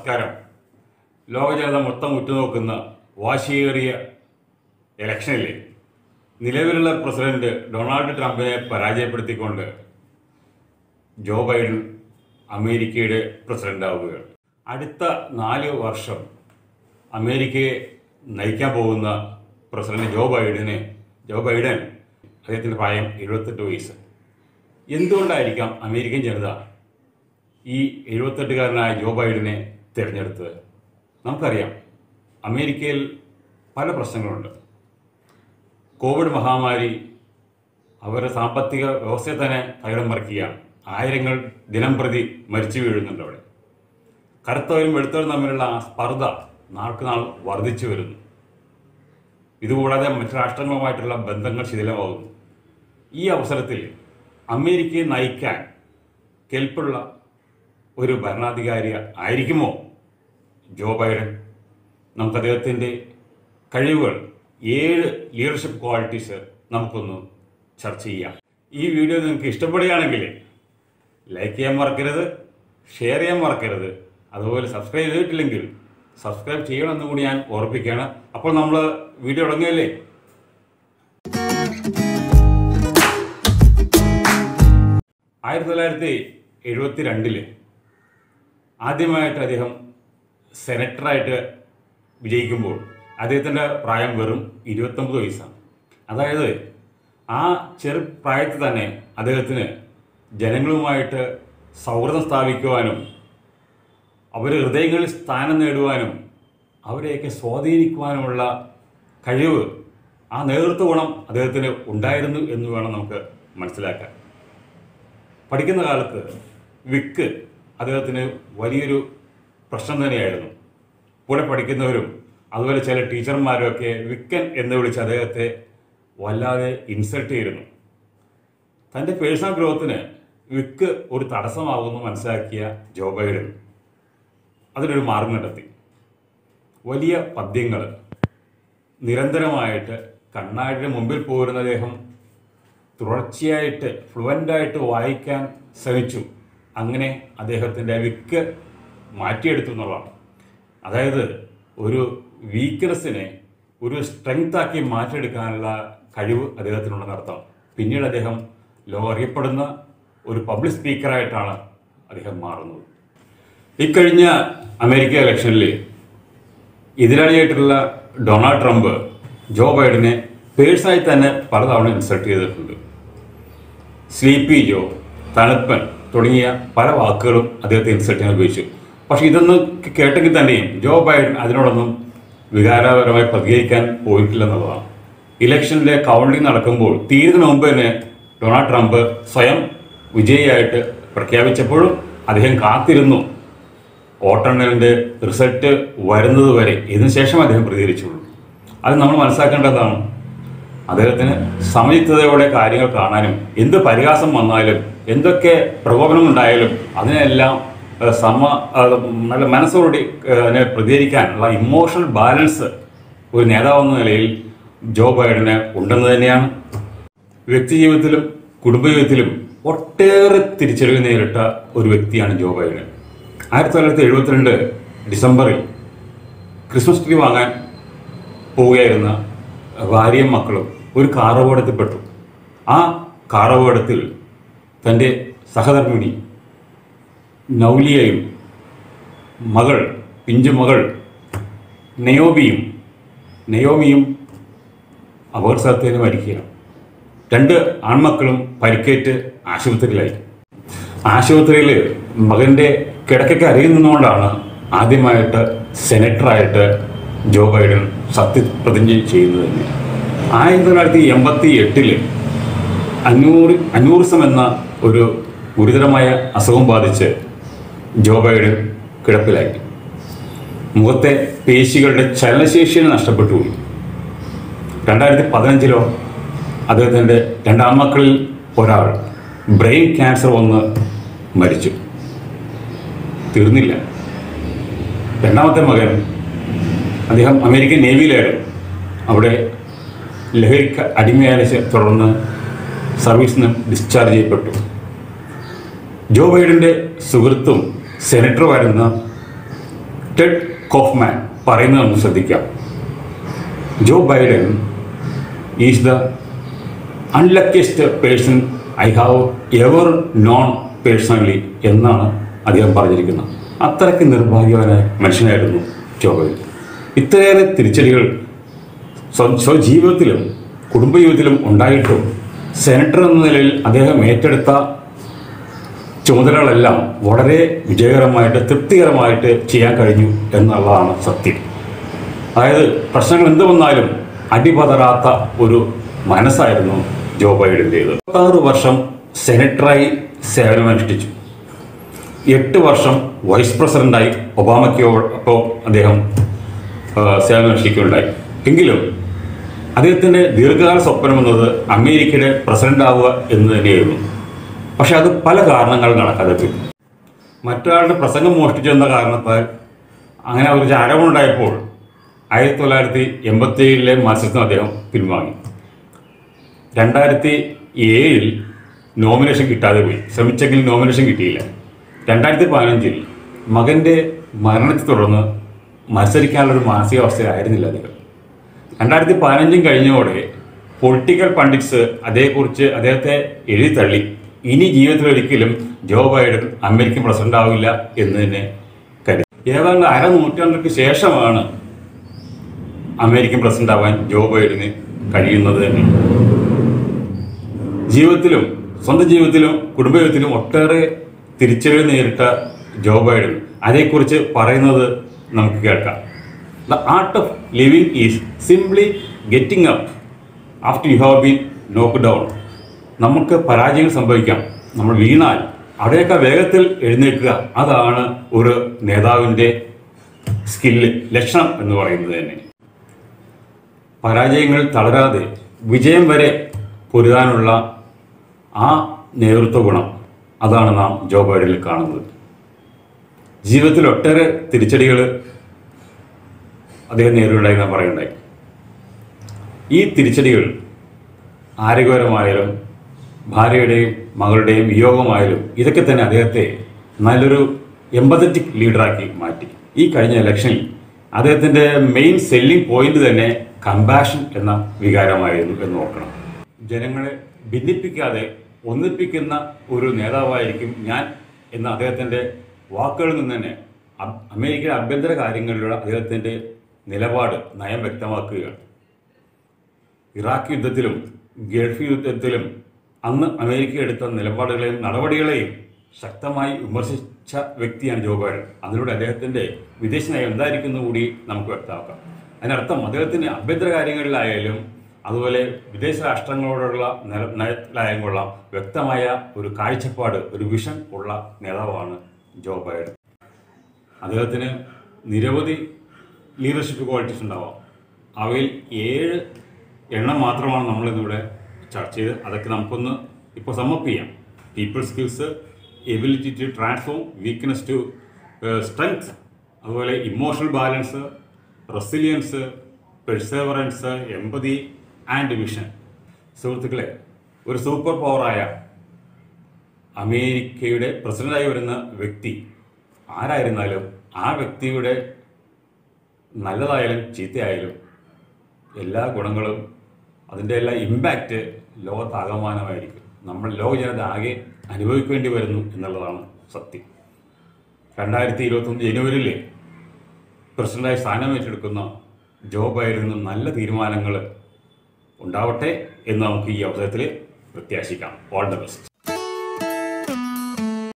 നമസ്കാരം ലോക ജനത മൊത്തം ഉറ്റുനോക്കുന്ന വാശിയേറിയ ഇലക്ഷനിൽ നിലവിലുള്ള പ്രസിഡന്റ് ഡൊണാൾഡ് ട്രംപിനെ പരാജയപ്പെടുത്തിക്കൊണ്ട് ജോ ബൈഡൻ അമേരിക്കയുടെ പ്രസിഡന്റ് ആവുകയാണ് അടുത്ത നാല് വർഷം അമേരിക്കയെ നയിക്കാൻ പോകുന്ന പ്രസിഡന്റ് ജോ ബൈഡന് ജോ ബൈഡൻ അദ്ദേഹത്തിൻ്റെ പ്രായം എഴുപത്തെട്ട് വയസ്സ് എന്തുകൊണ്ടായിരിക്കാം അമേരിക്കൻ ജനത ഈ എഴുപത്തെട്ടുകാരനായ ജോ ബൈഡനെ തിരഞ്ഞെടുത്തത് നമുക്കറിയാം അമേരിക്കയിൽ പല പ്രശ്നങ്ങളുണ്ട് കോവിഡ് മഹാമാരി അവരുടെ സാമ്പത്തിക വ്യവസ്ഥയെ തന്നെ തകിടം മറിക്കുകയാണ് ആയിരങ്ങൾ ദിനം പ്രതി മരിച്ചു വീഴുന്നുണ്ട് അവിടെ കറുത്തവരും വെളുത്തവരും തമ്മിലുള്ള ആ സ്പർദ്ധ നാൾക്ക് നാൾ വർദ്ധിച്ചു വരുന്നു ഇതുകൂടാതെ മറ്റു രാഷ്ട്രങ്ങളുമായിട്ടുള്ള ബന്ധങ്ങൾ ശിഥിലമാകുന്നു ഈ അവസരത്തിൽ അമേരിക്കയെ നയിക്കാൻ കെൽപ്പുള്ള ഒരു ഭരണാധികാരി ആയിരിക്കുമോ ജോ ബൈഡൻ നമുക്ക് അദ്ദേഹത്തിൻ്റെ കഴിവുകൾ ഏഴ് ലീഡർഷിപ്പ് ക്വാളിറ്റീസ് നമുക്കൊന്ന് ചർച്ച ചെയ്യാം ഈ വീഡിയോ നിങ്ങൾക്ക് ഇഷ്ടപ്പെടുകയാണെങ്കിൽ ലൈക്ക് ചെയ്യാൻ മറക്കരുത് ഷെയർ ചെയ്യാൻ മറക്കരുത് അതുപോലെ സബ്സ്ക്രൈബ് ചെയ്തിട്ടില്ലെങ്കിൽ സബ്സ്ക്രൈബ് ചെയ്യണമെന്ന് കൂടി ഞാൻ ഓർപ്പിക്കുകയാണ് അപ്പോൾ നമ്മൾ വീഡിയോ തുടങ്ങിയല്ലേ ആയിരത്തി തൊള്ളായിരത്തി എഴുപത്തി രണ്ടില് ആദ്യമായിട്ട് അദ്ദേഹം സെനറ്ററായിട്ട് വിജയിക്കുമ്പോൾ അദ്ദേഹത്തിൻ്റെ പ്രായം വെറും ഇരുപത്തൊമ്പത് വയസ്സാണ് അതായത് ആ ചെറു പ്രായത്തിൽ തന്നെ അദ്ദേഹത്തിന് ജനങ്ങളുമായിട്ട് സൗഹൃദം സ്ഥാപിക്കുവാനും അവരുടെ ഹൃദയങ്ങളിൽ സ്ഥാനം നേടുവാനും അവരെയൊക്കെ സ്വാധീനിക്കുവാനുമുള്ള കഴിവ് ആ നേതൃത്വ ഗുണം അദ്ദേഹത്തിന് ഉണ്ടായിരുന്നു എന്ന് വേണം നമുക്ക് മനസ്സിലാക്കാൻ പഠിക്കുന്ന കാലത്ത് വിക്ക് അദ്ദേഹത്തിന് വലിയൊരു പ്രശ്നം തന്നെയായിരുന്നു കൂടെ പഠിക്കുന്നവരും അതുപോലെ ചില ടീച്ചർമാരും ഒക്കെ വിക്കൻ എന്ന് വിളിച്ച് അദ്ദേഹത്തെ വല്ലാതെ ഇൻസൾട്ട് ചെയ്തിരുന്നു തൻ്റെ പേഴ്സണൽ ഗ്രോത്തിന് വിക്ക് ഒരു തടസ്സമാകുമെന്ന് മനസ്സിലാക്കിയ ജോ ബൈഡൻ അതിനൊരു മാർഗം കണ്ടെത്തി വലിയ പദ്യങ്ങൾ നിരന്തരമായിട്ട് കണ്ണാടിയുടെ മുമ്പിൽ പോരുന്ന അദ്ദേഹം തുടർച്ചയായിട്ട് ഫ്ലുവൻ്റായിട്ട് വായിക്കാൻ ശ്രമിച്ചു അങ്ങനെ അദ്ദേഹത്തിൻ്റെ വിക്ക് മാറ്റിയെടുത്തു എന്നുള്ളതാണ് അതായത് ഒരു വീക്ക്നെസ്സിനെ ഒരു സ്ട്രെങ്ത് ആക്കി മാറ്റിയെടുക്കാനുള്ള കഴിവ് അദ്ദേഹത്തിനുണ്ടെന്ന് അർത്ഥം പിന്നീട് അദ്ദേഹം ലോകം അറിയപ്പെടുന്ന ഒരു പബ്ലിക് സ്പീക്കറായിട്ടാണ് അദ്ദേഹം മാറുന്നത് ഇക്കഴിഞ്ഞ അമേരിക്ക ഇലക്ഷനിൽ എതിരാളിയായിട്ടുള്ള ഡൊണാൾഡ് ട്രംപ് ജോ ബൈഡനെ പേഴ്സണായി തന്നെ പലതവണ ഇൻസൾട്ട് ചെയ്തിട്ടുണ്ട് സ്ലീപ്പി ജോ തണുപ്പൻ തുടങ്ങിയ പല വാക്കുകളും അദ്ദേഹത്തെ ഇൻസൾട്ട് ചെയ്യാൻ ഉപയോഗിച്ചു പക്ഷെ ഇതൊന്നും കേട്ടെങ്കിൽ തന്നെയും ജോ ബൈഡൻ അതിനോടൊന്നും വികാരപരമായി പ്രതികരിക്കാൻ പോയിട്ടില്ലെന്നുള്ളതാണ് ഇലക്ഷനിലെ കൗണ്ടിംഗ് നടക്കുമ്പോൾ തീരുന്നതിന് മുമ്പ് തന്നെ ഡൊണാൾഡ് ട്രംപ് സ്വയം വിജയിയായിട്ട് പ്രഖ്യാപിച്ചപ്പോഴും അദ്ദേഹം കാത്തിരുന്നു വോട്ടെണ്ണലിൻ്റെ റിസൾട്ട് വരുന്നത് വരെ ഇതിനുശേഷം അദ്ദേഹം പ്രതികരിച്ചുള്ളൂ അത് നമ്മൾ മനസ്സിലാക്കേണ്ടതാണ് അദ്ദേഹത്തിന് സമയത്തതയോടെ കാര്യങ്ങൾ കാണാനും എന്ത് പരിഹാസം വന്നാലും എന്തൊക്കെ പ്രകോപനം ഉണ്ടായാലും അതിനെല്ലാം ഏഹ്, സമ ഏഹ്, നല്ല മനസ്സോടുകൂടി ഏഹ്, അതിനെ പ്രതികരിക്കാനുള്ള ഇമോഷണൽ ബാലൻസ് ഒരു നേതാവെന്ന നിലയിൽ ജോ ബൈഡന് ഉണ്ടെന്ന് തന്നെയാണ് വ്യക്തിജീവിതത്തിലും കുടുംബജീവിതത്തിലും ഒട്ടേറെ തിരിച്ചറിവ് നേരിട്ട ഒരു വ്യക്തിയാണ് ജോ ബൈഡൻ ആയിരത്തി തൊള്ളായിരത്തി എഴുപത്തിരണ്ട് ഡിസംബറിൽ ക്രിസ്മസ് ട്രീ വാങ്ങാൻ പോവുകയായിരുന്ന ഭാര്യയും മക്കളും ഒരു കാറപകടത്തിൽപ്പെട്ടു ആ കാറപകടത്തിൽ തൻ്റെ സഹധർമ്മിണി നൗലിയയും മകൾ പിഞ്ചു മകൾ നെയോബിയും നെയോമിയും അപകടസ്ഥലത്തേന് മരിക്കുകയാണ് രണ്ട് ആൺമക്കളും പരിക്കേറ്റ് ആശുപത്രിയിലായി ആശുപത്രിയിൽ മകൻ്റെ കിടക്കയ്ക്ക് അരികിൽ നിന്നുകൊണ്ടാണ് ആദ്യമായിട്ട് സെനറ്ററായിട്ട് ജോ ബൈഡൻ സത്യപ്രതിജ്ഞ ചെയ്യുന്നത് തന്നെ ആയിരത്തി തൊള്ളായിരത്തി എൺപത്തി എട്ടില് അഞ്ഞൂറ് അഞ്ഞൂറിസം എന്ന ഒരു ഗുരുതരമായ അസുഖം ബാധിച്ച് ജോ ബൈഡൻ കിടപ്പിലായി മുഖത്തെ പേശികളുടെ ചലനശേഷിയെ നഷ്ടപ്പെട്ടു പോയി രണ്ടായിരത്തി പതിനഞ്ചിലോ അദ്ദേഹത്തിൻ്റെ രണ്ടാം മക്കളിൽ ഒരാൾ ബ്രെയിൻ ക്യാൻസർ വന്ന് മരിച്ചു തീർന്നില്ല രണ്ടാമത്തെ മകൻ അദ്ദേഹം അമേരിക്കൻ നേവിയിലായിരുന്നു അവിടെ ലഹരിക്ക് അടിമയായ ശേ- തുടർന്ന് സർവീസിൽ നിന്ന് ഡിസ്ചാർജ് ചെയ്യപ്പെട്ടു ജോ ബൈഡൻ്റെ സുഹൃത്തും സെനറ്ററുമായിരുന്ന ടെഡ് കോഫ്മാൻ പറയുന്നത് നമുക്ക് ശ്രദ്ധിക്കാം Joe Biden is the unluckiest person I have ever known personally എന്നാണ് അദ്ദേഹം പറഞ്ഞിരിക്കുന്നത് അത്രയ്ക്ക് നിർഭാഗ്യവാനായ മനുഷ്യനായിരുന്നു ജോ ബൈഡൻ ഇത്രയേറെ തിരിച്ചടികൾ സ്വ- സ്വജീവിതത്തിലും കുടുംബജീവിതത്തിലും ഉണ്ടായിട്ടും സെനറ്റർ എന്ന നിലയിൽ അദ്ദേഹം ഏറ്റെടുത്ത ചുമതലകളെല്ലാം വളരെ വിജയകരമായിട്ട് തൃപ്തികരമായിട്ട് ചെയ്യാൻ കഴിഞ്ഞു എന്നുള്ളതാണ് സത്യം അതായത് പ്രശ്നങ്ങൾ എന്ത് വന്നാലും അടിപതറാത്ത ഒരു മനസ്സായിരുന്നു ജോ ബൈഡൻ്റേത് ആറ് വർഷം സെനറ്ററായി സേവനമനുഷ്ഠിച്ചു എട്ട് വർഷം വൈസ് പ്രസിഡന്റായി ഒബാമയ്ക്കോടൊപ്പം അദ്ദേഹം ആ, സേവനമനുഷ്ഠിക്കുകയുണ്ടായി എങ്കിലും അദ്ദേഹത്തിൻ്റെ ദീർഘകാല സ്വപ്നം എന്നത് അമേരിക്കയുടെ പ്രസിഡന്റ് ആവുക എന്ന് തന്നെയായിരുന്നു പക്ഷെ അത് പല കാരണങ്ങൾ നടക്കാതെ പോയി മറ്റൊരാളുടെ പ്രസംഗം മോഷ്ടിച്ചു എന്ന കാരണത്താൽ അങ്ങനെ ഒരു ചാരമുണ്ടായപ്പോൾ ആയിരത്തി തൊള്ളായിരത്തി എൺപത്തി ഏഴിലെ മത്സരത്തിന് അദ്ദേഹം പിൻവാങ്ങി രണ്ടായിരത്തി ഏഴിൽ നോമിനേഷൻ കിട്ടാതെ പോയി ശ്രമിച്ചെങ്കിലും നോമിനേഷൻ കിട്ടിയില്ല രണ്ടായിരത്തി പതിനഞ്ചിൽ മകൻ്റെ മരണത്തെ തുടർന്ന് മത്സരിക്കാനുള്ളൊരു മാനസികാവസ്ഥയിലായിരുന്നില്ല അദ്ദേഹം രണ്ടായിരത്തി പതിനഞ്ചും കഴിഞ്ഞതോടെ പൊളിറ്റിക്കൽ പണ്ഡിറ്റ്സ് അതേക്കുറിച്ച് അദ്ദേഹത്തെ എഴുതി തള്ളി ഇനി ജീവിതത്തിൽ ഒരിക്കലും ജോ ബൈഡൻ അമേരിക്കൻ പ്രസിഡന്റ് ആവില്ല എന്ന് തന്നെ കരുതി ഏതാണ്ട് അര നൂറ്റാണ്ടുകൾക്ക് ശേഷമാണ് അമേരിക്കൻ പ്രസിഡന്റ് ആവാൻ ജോ ബൈഡന് കഴിയുന്നത് തന്നെ ജീവിതത്തിലും സ്വന്തം ജീവിതത്തിലും കുടുംബജീവിതത്തിലും ഒട്ടേറെ തിരിച്ചടികൾ നേരിട്ട ജോ ബൈഡൻ അതേക്കുറിച്ച് പറയുന്നത് നമുക്ക് കേൾക്കാം the art of living is simply getting up after you have been knock down നമുക്ക് പരാജയങ്ങൾ സംഭവിക്കാം നമ്മൾ വീണാൽ അവിടെയൊക്കെ വേഗത്തിൽ എഴുന്നേൽക്കുക അതാണ് ഒരു നേതാവിൻ്റെ സ്കില്ല് ലക്ഷണം എന്ന് പറയുന്നത് തന്നെ പരാജയങ്ങൾ തളരാതെ വിജയം വരെ പൊരുതാനുള്ള ആ നേതൃത്വ ഗുണം അതാണ് നാം ജോ ബൈഡനിൽ കാണുന്നത് ജീവിതത്തിൽ ഒട്ടേറെ തിരിച്ചടികൾ അദ്ദേഹം നേരിടുണ്ടായി നാം പറയുണ്ടായി ഈ തിരിച്ചടികൾ ആരോഗ്യപരമായാലും ഭാര്യയുടെയും മകളുടെയും വിയോഗമായാലും ഇതൊക്കെ തന്നെ അദ്ദേഹത്തെ നല്ലൊരു എമ്പതറ്റിക് ലീഡറാക്കി മാറ്റി ഈ കഴിഞ്ഞ ഇലക്ഷനിൽ അദ്ദേഹത്തിൻ്റെ മെയിൻ സെല്ലിംഗ് പോയിന്റ് തന്നെ കമ്പാഷൻ എന്ന വികാരമായിരുന്നു എന്ന് നോക്കണം ജനങ്ങളെ ഭിന്നിപ്പിക്കാതെ ഒന്നിപ്പിക്കുന്ന ഒരു നേതാവായിരിക്കും ഞാൻ എന്ന അദ്ദേഹത്തിൻ്റെ വാക്കുകളിൽ നിന്ന് തന്നെ അ- അമേരിക്കയുടെ ആഭ്യന്തര കാര്യങ്ങളിലുള്ള അദ്ദേഹത്തിൻ്റെ നിലപാട് നയം വ്യക്തമാക്കുകയാണ് ഇറാഖ് യുദ്ധത്തിലും ഗൾഫ് യുദ്ധത്തിലും അന്ന് അമേരിക്ക എടുത്ത നിലപാടുകളെയും നടപടികളെയും ശക്തമായി വിമർശിച്ച വ്യക്തിയാണ് ജോ ബൈഡൻ അതിലൂടെ അദ്ദേഹത്തിന്റെ വിദേശ നയം എന്തായിരിക്കുന്നു കൂടി നമുക്ക് വ്യക്തമാക്കാം അതിനർത്ഥം അദ്ദേഹത്തിന് ആഭ്യന്തര കാര്യങ്ങളിലായാലും അതുപോലെ വിദേശ രാഷ്ട്രങ്ങളോടുള്ള നില- നയത്തിലായാലുള്ള വ്യക്തമായ ഒരു കാഴ്ചപ്പാട് ഒരു വിഷൻ ഉള്ള നേതാവാണ് ജോ ബൈഡൻ അദ്ദേഹത്തിന് നിരവധി ലീഡർഷിപ്പ് ക്വാളിറ്റീസ് ഉണ്ടാവാം അവയിൽ ഏഴ് എണ്ണം മാത്രമാണ് നമ്മളിന്നിവിടെ ചർച്ച ചെയ്ത് അതൊക്കെ നമുക്കൊന്ന് ഇപ്പോൾ സമ്മപ്പ് ചെയ്യാം people skills ability to transform weakness to strength അതുപോലെ emotional balance resilience perseverance empathy and vision സുഹൃത്തുക്കളെ ഒരു സൂപ്പർ പവറായ അമേരിക്കയുടെ പ്രസിഡന്റായി വരുന്ന വ്യക്തി ആരായിരുന്നാലും ആ വ്യക്തിയുടെ നല്ലതായാലും ചീത്തയായാലും എല്ലാ ഗുണങ്ങളും അതിൻ്റെ എല്ലാ ഇമ്പാക്റ്റ് ലോകത്താകമാനമായിരിക്കും നമ്മൾ ലോക ജനത ആകെ അനുഭവിക്കേണ്ടി വരുന്നു എന്നുള്ളതാണ് സത്യം രണ്ടായിരത്തി ഇരുപത്തൊന്ന് ജനുവരിയിൽ പ്രസിഡന്റായി സ്ഥാനം ഏറ്റെടുക്കുന്ന ജോ ബൈഡന് നല്ല തീരുമാനങ്ങൾ ഉണ്ടാവട്ടെ എന്ന് നമുക്ക് ഈ അവസരത്തിൽ പ്രത്യാശിക്കാം ഓൾ ദ ബെസ്റ്റ്